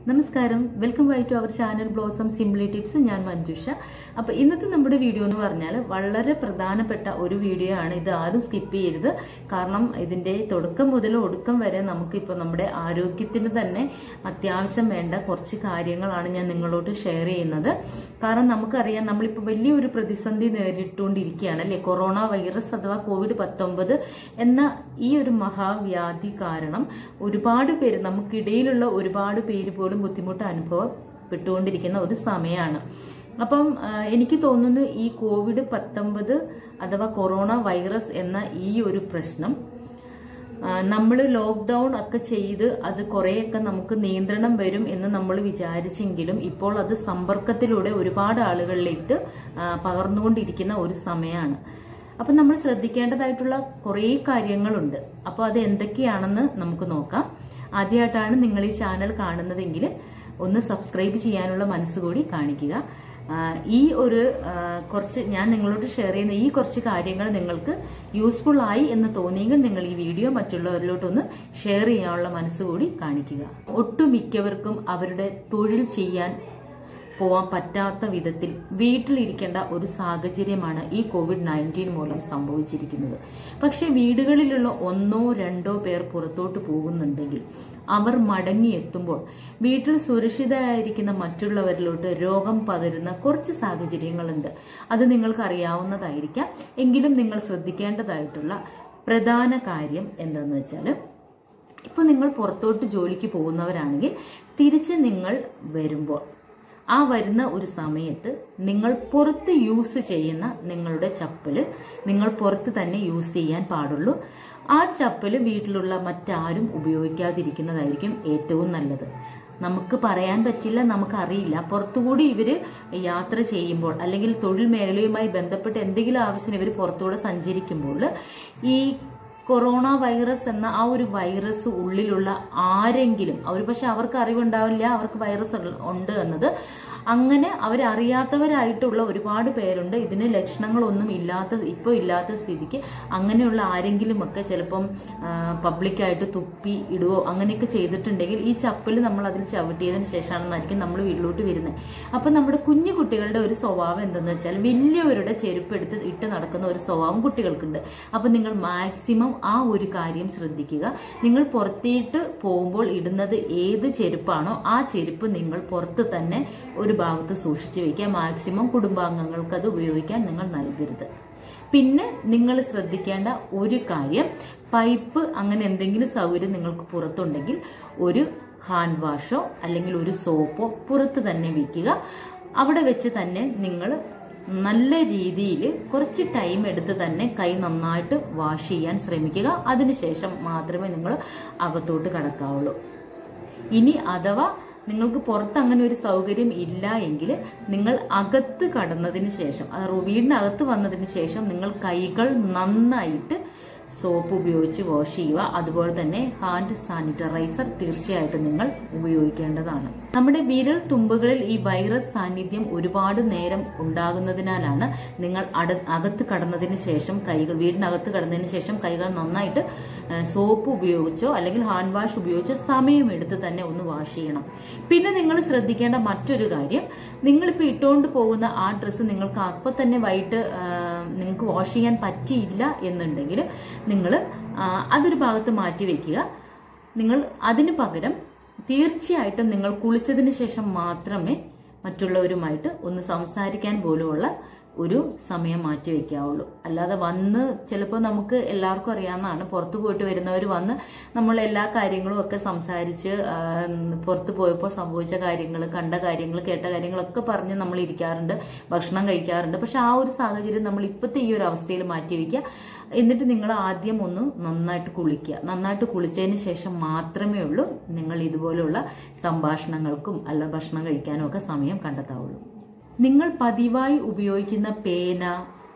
നമസ്കാരം welcome back to our channel blossom simply tips ഞാൻ മഞ്ജുഷ അപ്പോൾ ഇന്നത്തെ നമ്മുടെ വീഡിയോ എന്ന് പറഞ്ഞാൽ വളരെ പ്രധാനപ്പെട്ട ഒരു വീഡിയോ ആണ് ഇത് ആരും സ്കിപ്പ് ചെയ്യരുത് കാരണം ഇതിന്റെ തുടക്കം മുതൽ ഒടുക്കം വരെ നമുക്കിപ്പോൾ നമ്മുടെ ആരോഗ്യത്തിന് തന്നെ അത്യാവശ്യം വേണ്ട കുറച്ച് കാര്യങ്ങളാണ് ഞാൻ നിങ്ങളോട് ഷെയർ ചെയ്യുന്നത് കാരണം നമുക്കറിയാം നമ്മളിപ്പോൾ വലിയൊരു പ്രതിസന്ധി നേരിട്ടുകൊണ്ടിരിക്കുകയാണ് അല്ലേ കൊറോണ വൈറസ് അഥവാ കോവിഡ് പത്തൊമ്പത് എന്ന ഈ ഒരു മഹാവ്യാധി കാരണം ഒരുപാട് പേര് നമുക്കിടയിലുള്ള ഒരുപാട് പേര് പോലും ബുദ്ധിമുട്ട് അനുഭവപ്പെട്ടുകൊണ്ടിരിക്കുന്ന ഒരു സമയമാണ് അപ്പം ആ, എനിക്ക് തോന്നുന്നു ഈ കോവിഡ് പത്തൊമ്പത് അഥവാ കൊറോണ വൈറസ് എന്ന ഈ ഒരു പ്രശ്നം നമ്മൾ ലോക്ക്ഡൗൺ ഒക്കെ ചെയ്ത് അത് കുറേയൊക്കെ നമുക്ക് നിയന്ത്രണം വരും എന്ന് നമ്മൾ വിചാരിച്ചെങ്കിലും ഇപ്പോൾ അത് സമ്പർക്കത്തിലൂടെ ഒരുപാട് ആളുകളിലേക്ക് ആ, പകർന്നുകൊണ്ടിരിക്കുന്ന ഒരു സമയമാണ് അപ്പം നമ്മൾ ശ്രദ്ധിക്കേണ്ടതായിട്ടുള്ള കുറേ കാര്യങ്ങളുണ്ട് അപ്പോൾ അത് എന്തൊക്കെയാണെന്ന് നമുക്ക് നോക്കാം ആദ്യമായിട്ടാണ് നിങ്ങൾ ഈ ചാനൽ കാണുന്നതെങ്കിൽ ഒന്ന് സബ്സ്ക്രൈബ് ചെയ്യാനുള്ള മനസ്സുകൂടി കാണിക്കുക ആ, ഈ ഒരു ആ, കുറച്ച് ഞാൻ നിങ്ങളോട് ഷെയർ ചെയ്യുന്ന ഈ കുറച്ച് കാര്യങ്ങൾ നിങ്ങൾക്ക് യൂസ്ഫുൾ ആയി എന്ന് തോന്നിയെങ്കിൽ നിങ്ങൾ ഈ വീഡിയോ മറ്റുള്ളവരിലോട്ടൊന്ന് ഷെയർ ചെയ്യാനുള്ള മനസ്സുകൂടി കാണിക്കുക ഒട്ടുമിക്കവർക്കും അവരുടെ തൊഴിൽ ചെയ്യാൻ പോവാൻ പറ്റാത്ത വിധത്തിൽ വീട്ടിലിരിക്കേണ്ട ഒരു സാഹചര്യമാണ് ഈ കോവിഡ് നയൻറ്റീൻ മൂലം സംഭവിച്ചിരിക്കുന്നത് പക്ഷെ വീടുകളിലുള്ള ഒന്നോ രണ്ടോ പേർ പുറത്തോട്ട് പോകുന്നുണ്ടെങ്കിൽ അവർ മടങ്ങിയെത്തുമ്പോൾ വീട്ടിൽ സുരക്ഷിതരായിരിക്കുന്ന മറ്റുള്ളവരിലോട്ട് രോഗം പകരുന്ന കുറച്ച് സാഹചര്യങ്ങളുണ്ട് അത് നിങ്ങൾക്ക് അറിയാവുന്നതായിരിക്കാം എങ്കിലും നിങ്ങൾ ശ്രദ്ധിക്കേണ്ടതായിട്ടുള്ള പ്രധാന കാര്യം എന്തെന്ന് വെച്ചാൽ ഇപ്പോൾ നിങ്ങൾ പുറത്തോട്ട് ജോലിക്ക് പോകുന്നവരാണെങ്കിൽ തിരിച്ച് നിങ്ങൾ വരുമ്പോൾ ആ വരുന്ന ഒരു സമയത്ത് നിങ്ങൾ പുറത്ത് യൂസ് ചെയ്യുന്ന നിങ്ങളുടെ ചപ്പല് നിങ്ങൾ പുറത്ത് തന്നെ യൂസ് ചെയ്യാൻ പാടുള്ളൂ ആ ചപ്പല് വീട്ടിലുള്ള മറ്റാരും ഉപയോഗിക്കാതിരിക്കുന്നതായിരിക്കും ഏറ്റവും നല്ലത് നമുക്ക് പറയാൻ പറ്റില്ല നമുക്കറിയില്ല പുറത്തുകൂടി ഇവര് യാത്ര ചെയ്യുമ്പോൾ അല്ലെങ്കിൽ തൊഴിൽ മേഖലയുമായി ബന്ധപ്പെട്ട് എന്തെങ്കിലും ആവശ്യത്തിന് ഇവർ പുറത്തുകൂടെ സഞ്ചരിക്കുമ്പോൾ ഈ കൊറോണ വൈറസ് എന്ന ആ ഒരു വൈറസ് ഉള്ളിലുള്ള ആരെങ്കിലും അവർ പക്ഷെ അവർക്ക് അറിവുണ്ടാവില്ല അവർക്ക് വൈറസ് ഉള്ള- ഉണ്ട് എന്നത് അങ്ങനെ അവരറിയാത്തവരായിട്ടുള്ള ഒരുപാട് പേരുണ്ട് ഇതിന് ലക്ഷണങ്ങളൊന്നും ഇല്ലാത്ത ഇപ്പോൾ ഇല്ലാത്ത സ്ഥിതിക്ക് അങ്ങനെയുള്ള ആരെങ്കിലുമൊക്കെ ചിലപ്പം പബ്ലിക്കായിട്ട് തുപ്പി ഇടുവോ അങ്ങനെയൊക്കെ ചെയ്തിട്ടുണ്ടെങ്കിൽ ഈ ചപ്പൽ നമ്മൾ അതിൽ ചവിട്ടിയതിന് ശേഷമാണെന്നായിരിക്കും നമ്മൾ വീട്ടിലോട്ട് വരുന്നത് അപ്പം നമ്മുടെ കുഞ്ഞു കുട്ടികളുടെ ഒരു സ്വഭാവം എന്തെന്ന് വെച്ചാൽ വലിയവരുടെ ചെരുപ്പ് എടുത്ത് ഇട്ട് നടക്കുന്ന ഒരു സ്വഭാവം കുട്ടികൾക്കുണ്ട് അപ്പം നിങ്ങൾ മാക്സിമം ആ ഒരു കാര്യം ശ്രദ്ധിക്കുക നിങ്ങൾ പുറത്തേട്ട് പോകുമ്പോൾ ഇടുന്നത് ഏത് ചെരുപ്പാണോ ആ ചെരുപ്പ് നിങ്ങൾ പുറത്ത് തന്നെ ഒരു ഭാഗത്ത് സൂക്ഷിച്ചു വെക്കുക മാക്സിമം കുടുംബാംഗങ്ങൾക്ക് അത് ഉപയോഗിക്കാൻ നിങ്ങൾ നൽകരുത് പിന്നെ നിങ്ങൾ ശ്രദ്ധിക്കേണ്ട ഒരു കാര്യം പൈപ്പ് അങ്ങനെ എന്തെങ്കിലും സൗകര്യം നിങ്ങൾക്ക് പുറത്തുണ്ടെങ്കിൽ ഒരു ഹാൻഡ് വാഷോ അല്ലെങ്കിൽ ഒരു സോപ്പോ പുറത്ത് തന്നെ വെക്കുക അവിടെ വെച്ച് തന്നെ നിങ്ങൾ നല്ല രീതിയിൽ കുറച്ച് ടൈം എടുത്ത് തന്നെ കൈ നന്നായിട്ട് വാഷ് ചെയ്യാൻ ശ്രമിക്കുക അതിനുശേഷം മാത്രമേ നിങ്ങൾ അകത്തോട്ട് കടക്കാവുള്ളൂ ഇനി അഥവാ നിങ്ങൾക്ക് പുറത്ത് അങ്ങനെ ഒരു സൗകര്യം ഇല്ല എങ്കിൽ നിങ്ങൾ അകത്ത് കടന്നതിന് ശേഷം അത് റൂ- വീടിനകത്ത് വന്നതിന് ശേഷം നിങ്ങൾ കൈകൾ നന്നായിട്ട് സോപ്പ് ഉപയോഗിച്ച് വാഷ് ചെയ്യുക അതുപോലെ തന്നെ ഹാൻഡ് സാനിറ്റൈസർ തീർച്ചയായിട്ടും നിങ്ങൾ ഉപയോഗിക്കേണ്ടതാണ് നമ്മുടെ വിരൽ തുമ്പുകളിൽ ഈ വൈറസ് സാന്നിധ്യം ഒരുപാട് നേരം ഉണ്ടാകുന്നതിനാലാണ് നിങ്ങൾ അട അകത്ത് കടന്നതിന് ശേഷം കൈകൾ വീടിനകത്ത് കടന്നതിന് ശേഷം കൈകൾ നന്നായിട്ട് ഏഹ്, സോപ്പ് ഉപയോഗിച്ചോ അല്ലെങ്കിൽ ഹാൻഡ് വാഷ് ഉപയോഗിച്ചോ സമയമെടുത്ത് തന്നെ ഒന്ന് വാഷ് ചെയ്യണം പിന്നെ നിങ്ങൾ ശ്രദ്ധിക്കേണ്ട മറ്റൊരു കാര്യം നിങ്ങളിപ്പോൾ ഇട്ടുകൊണ്ട് പോകുന്ന ആ ഡ്രസ്സ് നിങ്ങൾക്ക് അപ്പം തന്നെ വൈകിട്ട് ആഹ്, നിങ്ങൾക്ക് വാഷ് ചെയ്യാൻ പറ്റിയില്ല എന്നുണ്ടെങ്കിൽ നിങ്ങൾ അതൊരു ഭാഗത്ത് മാറ്റി വെക്കുക നിങ്ങൾ അതിന് പകരം തീർച്ചയായിട്ടും നിങ്ങൾ കുളിച്ചതിന് ശേഷം മാത്രമേ മറ്റുള്ളവരുമായിട്ട് ഒന്ന് സംസാരിക്കാൻ പോലുമുള്ള ഒരു സമയം മാറ്റി വെക്കാവുള്ളൂ അല്ലാതെ വന്ന് ചിലപ്പോൾ നമുക്ക് എല്ലാവർക്കും അറിയാവുന്നതാണ് പുറത്ത് പോയിട്ട് വരുന്നവർ വന്ന് നമ്മൾ എല്ലാ കാര്യങ്ങളും ഒക്കെ സംസാരിച്ച് ആ, പുറത്ത് പോയപ്പോൾ സംഭവിച്ച കാര്യങ്ങൾ കണ്ട കാര്യങ്ങൾ കേട്ട കാര്യങ്ങളൊക്കെ പറഞ്ഞ് നമ്മൾ ഇരിക്കാറുണ്ട് ഭക്ഷണം കഴിക്കാറുണ്ട് പക്ഷെ ആ ഒരു സാഹചര്യം നമ്മൾ ഇപ്പോഴത്തെ ഈ ഒരു അവസ്ഥയിൽ മാറ്റി വയ്ക്കുക എന്നിട്ട് നിങ്ങൾ ആദ്യം ഒന്ന് നന്നായിട്ട് കുളിക്കുക നന്നായിട്ട് കുളിച്ചതിന് ശേഷം മാത്രമേ ഉള്ളൂ നിങ്ങൾ ഇതുപോലുള്ള സംഭാഷണങ്ങൾക്കും അല്ല ഭക്ഷണം കഴിക്കാനും ഒക്കെ സമയം കണ്ടെത്താവുള്ളൂ നിങ്ങൾ പതിവായി ഉപയോഗിക്കുന്ന പേന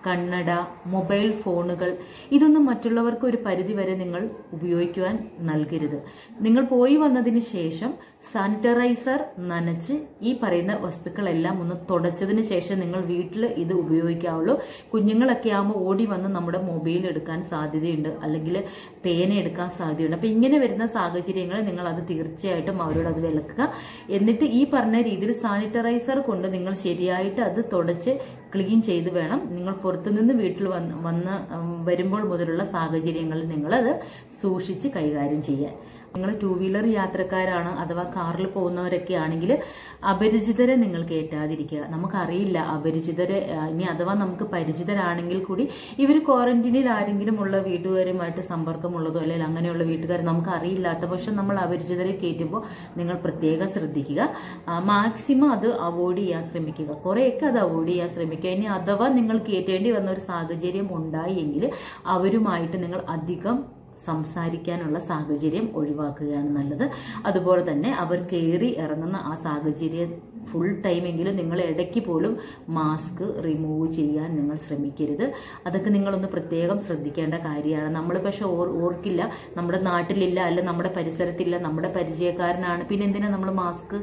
കണ്ണട മൊബൈൽ ഫോണുകൾ ഇതൊന്നും മറ്റുള്ളവർക്ക് ഒരു പരിധിവരെ നിങ്ങൾ ഉപയോഗിക്കുവാൻ നൽകരുത് നിങ്ങൾ പോയി വന്നതിന് ശേഷം സാനിറ്റൈസർ നനച്ച് ഈ പറയുന്ന വസ്തുക്കളെല്ലാം ഒന്ന് തുടച്ചതിന് ശേഷം നിങ്ങൾ വീട്ടിൽ ഇത് ഉപയോഗിക്കാവുള്ളൂ കുഞ്ഞുങ്ങളൊക്കെ ആകുമ്പോൾ ഓടി വന്ന് നമ്മുടെ മൊബൈൽ എടുക്കാൻ സാധ്യതയുണ്ട് അല്ലെങ്കിൽ പേന എടുക്കാൻ സാധ്യതയുണ്ട് അപ്പം ഇങ്ങനെ വരുന്ന സാഹചര്യങ്ങളിൽ നിങ്ങൾ അത് തീർച്ചയായിട്ടും അവരോട് അത് വിലക്കുക എന്നിട്ട് ഈ പറഞ്ഞ രീതിയിൽ സാനിറ്റൈസർ കൊണ്ട് നിങ്ങൾ ശരിയായിട്ട് അത് തുടച്ച് ക്ലീൻ ചെയ്ത് വേണം നിങ്ങൾ പുറത്തുനിന്ന് വീട്ടിൽ വന്ന് വന്ന് ഉം, വരുമ്പോൾ മുതലുള്ള സാഹചര്യങ്ങളിൽ നിങ്ങളത് സൂക്ഷിച്ച് കൈകാര്യം ചെയ്യാൻ നിങ്ങൾ ടൂ വീലർ യാത്രക്കാരാണ് അഥവാ കാറിൽ പോകുന്നവരൊക്കെ ആണെങ്കിൽ അപരിചിതരെ നിങ്ങൾ കയറ്റാതിരിക്കുക നമുക്കറിയില്ല അപരിചിതരെ ആ, ഇനി അഥവാ നമുക്ക് പരിചിതരാണെങ്കിൽ കൂടി ഇവർ ക്വാറന്റീനിൽ ആരെങ്കിലും ഉള്ള വീട്ടുകാരുമായിട്ട് സമ്പർക്കമുള്ളതോ അല്ലെങ്കിൽ അങ്ങനെയുള്ള വീട്ടുകാർ നമുക്ക് അറിയില്ലാത്ത പക്ഷെ നമ്മൾ അപരിചിതരെ കയറ്റുമ്പോൾ നിങ്ങൾ പ്രത്യേകം ശ്രദ്ധിക്കുക മാക്സിമം അത് അവോയ്ഡ് ചെയ്യാൻ ശ്രമിക്കുക കുറേയൊക്കെ അത് അവോയ്ഡ് ചെയ്യാൻ ശ്രമിക്കുക ഇനി അഥവാ നിങ്ങൾ കയറ്റേണ്ടി വന്ന ഒരു സാഹചര്യം ഉണ്ടായി എങ്കിൽ അവരുമായിട്ട് നിങ്ങൾ അധികം സംസാരിക്കാനുള്ള സാഹചര്യം ഒഴിവാക്കുകയാണ് നല്ലത് അതുപോലെ തന്നെ അവർ കയറി ഇറങ്ങുന്ന ആ സാഹചര്യം ഫുൾ ടൈമെങ്കിലും നിങ്ങൾ ഇടയ്ക്ക് പോലും മാസ്ക് റിമൂവ് ചെയ്യാൻ നിങ്ങൾ ശ്രമിക്കരുത് അതൊക്കെ നിങ്ങളൊന്ന് പ്രത്യേകം ശ്രദ്ധിക്കേണ്ട കാര്യമാണ് നമ്മൾ പക്ഷെ ഓർ ഓർക്കില്ല നമ്മുടെ നാട്ടിലില്ല അല്ല നമ്മുടെ പരിസരത്തില്ല നമ്മുടെ പരിചയക്കാരനാണ് പിന്നെ എന്തിനാ നമ്മൾ മാസ്ക്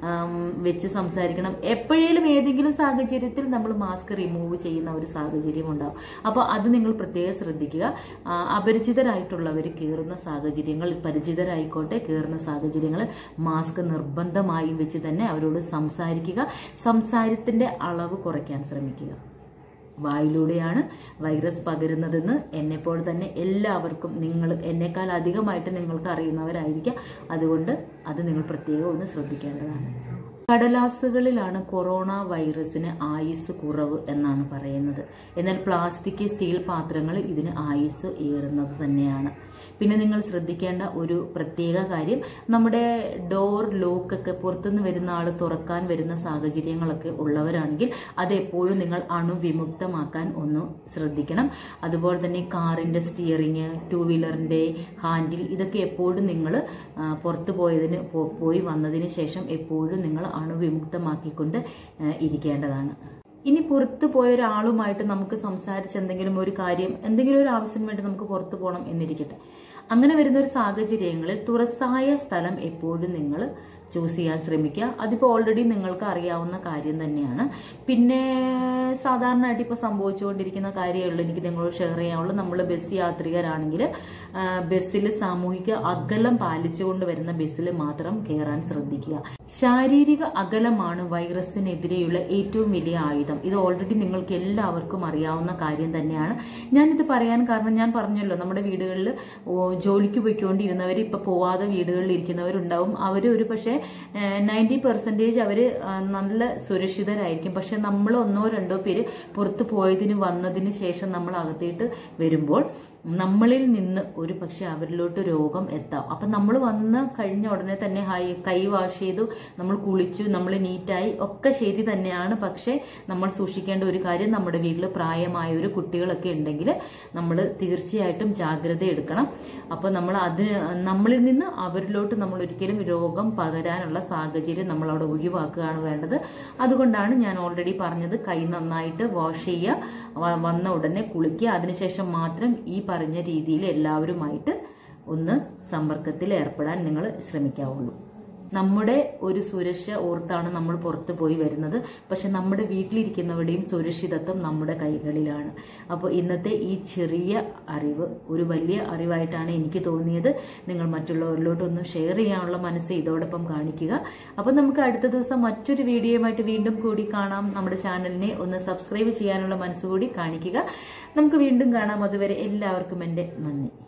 വെച്ച് സംസാരിക്കണം എപ്പോഴേലും ഏതെങ്കിലും സാഹചര്യത്തിൽ നമ്മൾ മാസ്ക് റിമൂവ് ചെയ്യുന്ന ഒരു സാഹചര്യം ഉണ്ടാവും അപ്പോൾ അത് നിങ്ങൾ പ്രത്യേകം ശ്രദ്ധിക്കുക ആ, അപരിചിതരായിട്ടുള്ളവർ കയറുന്ന സാഹചര്യങ്ങൾ പരിചിതരായിക്കോട്ടെ കയറുന്ന സാഹചര്യങ്ങൾ മാസ്ക് നിർബന്ധമായും വെച്ച് തന്നെ അവരോട് സംസാരിക്കുക സംസാരത്തിന്റെ അളവ് കുറയ്ക്കാൻ ശ്രമിക്കുക വായിലൂടെയാണ് വൈറസ് പകരുന്നതെന്ന് എന്നെപ്പോലെ തന്നെ എല്ലാവർക്കും നിങ്ങൾ എന്നെക്കാൾ അധികമായിട്ട് നിങ്ങൾക്ക് അറിയുന്നവരായിരിക്കാം അതുകൊണ്ട് അത് നിങ്ങൾ പ്രത്യേകം ഒന്ന് ശ്രദ്ധിക്കേണ്ടതാണ് കടലാസുകളിലാണ് കൊറോണ വൈറസിന് ആയുസ് കുറവ് എന്നാണ് പറയുന്നത് എന്നാൽ പ്ലാസ്റ്റിക് സ്റ്റീൽ പാത്രങ്ങൾ ഇതിന് ആയുസ് ഏറുന്നത് തന്നെയാണ് പിന്നെ നിങ്ങൾ ശ്രദ്ധിക്കേണ്ട ഒരു പ്രത്യേക കാര്യം നമ്മുടെ ഡോർ ലോക്കൊക്കെ പുറത്തുനിന്ന് വരുന്ന ആൾ തുറക്കാൻ വരുന്ന സാഹചര്യങ്ങളൊക്കെ ഉള്ളവരാണെങ്കിൽ അത് എപ്പോഴും നിങ്ങൾ അണുവിമുക്തമാക്കാൻ ഒന്ന് ശ്രദ്ധിക്കണം അതുപോലെ തന്നെ കാറിന്റെ സ്റ്റിയറിങ് ടൂ വീലറിന്റെ ഹാൻഡിൽ ഇതൊക്കെ എപ്പോഴും നിങ്ങൾ പുറത്തു പോയതിന് പോ- പോയി വന്നതിന് ശേഷം എപ്പോഴും നിങ്ങൾ അണുവിമുക്തമാക്കിക്കൊണ്ട് ആ, ഇരിക്കേണ്ടതാണ് ഇനി പുറത്തു പോയ ഒരാളുമായിട്ട് നമുക്ക് സംസാരിച്ച് എന്തെങ്കിലും ഒരു കാര്യം എന്തെങ്കിലും ഒരു ആവശ്യത്തിന് വേണ്ടി നമുക്ക് പുറത്തു പോകണം എന്നിരിക്കട്ടെ അങ്ങനെ വരുന്ന ഒരു സാഹചര്യങ്ങളിൽ തുറസായ സ്ഥലം എപ്പോഴും നിങ്ങൾ ചൂസ് ചെയ്യാൻ ശ്രമിക്കുക അതിപ്പോൾ ഓൾറെഡി നിങ്ങൾക്ക് അറിയാവുന്ന കാര്യം തന്നെയാണ് പിന്നെ സാധാരണയായിട്ട് ഇപ്പോൾ സംഭവിച്ചുകൊണ്ടിരിക്കുന്ന കാര്യമുള്ളൂ എനിക്ക് നിങ്ങളോട് ഷെയർ ചെയ്യാനുള്ളൂ നമ്മൾ ബസ് യാത്രികരാണെങ്കിൽ ബസ്സിൽ സാമൂഹിക അകലം പാലിച്ചുകൊണ്ട് വരുന്ന ബസ്സിൽ മാത്രം കയറാൻ ശ്രദ്ധിക്കുക ശാരീരിക അകലമാണ് വൈറസിനെതിരെയുള്ള ഏറ്റവും വലിയ ആയുധം ഇത് ഓൾറെഡി നിങ്ങൾക്ക് എല്ലാവർക്കും അറിയാവുന്ന കാര്യം തന്നെയാണ് ഞാനിത് പറയാൻ കാരണം ഞാൻ പറഞ്ഞല്ലോ നമ്മുടെ വീടുകളിൽ ജോലിക്ക് പോയിക്കൊണ്ടിരുന്നവർ ഇപ്പൊ പോവാതെ വീടുകളിൽ ഇരിക്കുന്നവരുണ്ടാവും അവർ ഒരു പക്ഷേ നയൻറ്റി പെർസെൻറ്റേജ് അവർ നല്ല സുരക്ഷിതരായിരിക്കും പക്ഷെ നമ്മൾ ഒന്നോ രണ്ടോ പേര് പുറത്ത് പോയതിന് വന്നതിന് ശേഷം നമ്മൾ അകത്തേട്ട് വരുമ്പോൾ നമ്മളിൽ നിന്ന് ഒരു പക്ഷെ അവരിലോട്ട് രോഗം എത്താം അപ്പം നമ്മൾ വന്ന് കഴിഞ്ഞ ഉടനെ തന്നെ ഹൈ കൈ വാഷ് ചെയ്തു നമ്മൾ കുളിച്ചു നമ്മൾ നീറ്റായി ഒക്കെ ശരി തന്നെയാണ് പക്ഷേ നമ്മൾ സൂക്ഷിക്കേണ്ട ഒരു കാര്യം നമ്മുടെ വീട്ടിൽ പ്രായമായവർ കുട്ടികളൊക്കെ ഉണ്ടെങ്കിൽ നമ്മൾ തീർച്ചയായിട്ടും ജാഗ്രത എടുക്കണം അപ്പോൾ നമ്മൾ അത് നമ്മളിൽ നിന്ന് അവരിലോട്ട് നമ്മൾ ഒരിക്കലും രോഗം പകരാനുള്ള സാഹചര്യം നമ്മൾ അവിടെ ഒഴിവാക്കുകയാണ് വേണ്ടത് അതുകൊണ്ടാണ് ഞാൻ ഓൾറെഡി പറഞ്ഞത് കൈ നന്നായിട്ട് വാഷ് ചെയ്യുക വ- വന്ന ഉടനെ കുളിക്കുക അതിനുശേഷം മാത്രം ഈ പറഞ്ഞ രീതിയിൽ എല്ലാവരുമായിട്ട് ഒന്ന് സമ്പർക്കത്തിൽ ഏർപ്പെടാൻ നിങ്ങൾ ശ്രമിക്കാവുള്ളൂ നമ്മുടെ ഒരു സുരക്ഷ ഓർത്താണ് നമ്മൾ പുറത്തു പോയി വരുന്നത് പക്ഷെ നമ്മുടെ വീട്ടിലിരിക്കുന്നവരുടെയും സുരക്ഷിതത്വം നമ്മുടെ കൈകളിലാണ് അപ്പോൾ ഇന്നത്തെ ഈ ചെറിയ അറിവ് ഒരു വലിയ അറിവായിട്ടാണ് എനിക്ക് തോന്നിയത് നിങ്ങൾ മറ്റുള്ളവരിലോട്ട് ഒന്ന് ഷെയർ ചെയ്യാനുള്ള മനസ്സ് ഇതോടൊപ്പം കാണിക്കുക അപ്പോൾ നമുക്ക് അടുത്ത ദിവസം മറ്റൊരു വീഡിയോയുമായിട്ട് വീണ്ടും കൂടി കാണാം നമ്മുടെ ചാനലിനെ ഒന്ന് സബ്സ്ക്രൈബ് ചെയ്യാനുള്ള മനസ്സ് കൂടി കാണിക്കുക നമുക്ക് വീണ്ടും കാണാം അതുവരെ എല്ലാവർക്കും എൻ്റെ നന്ദി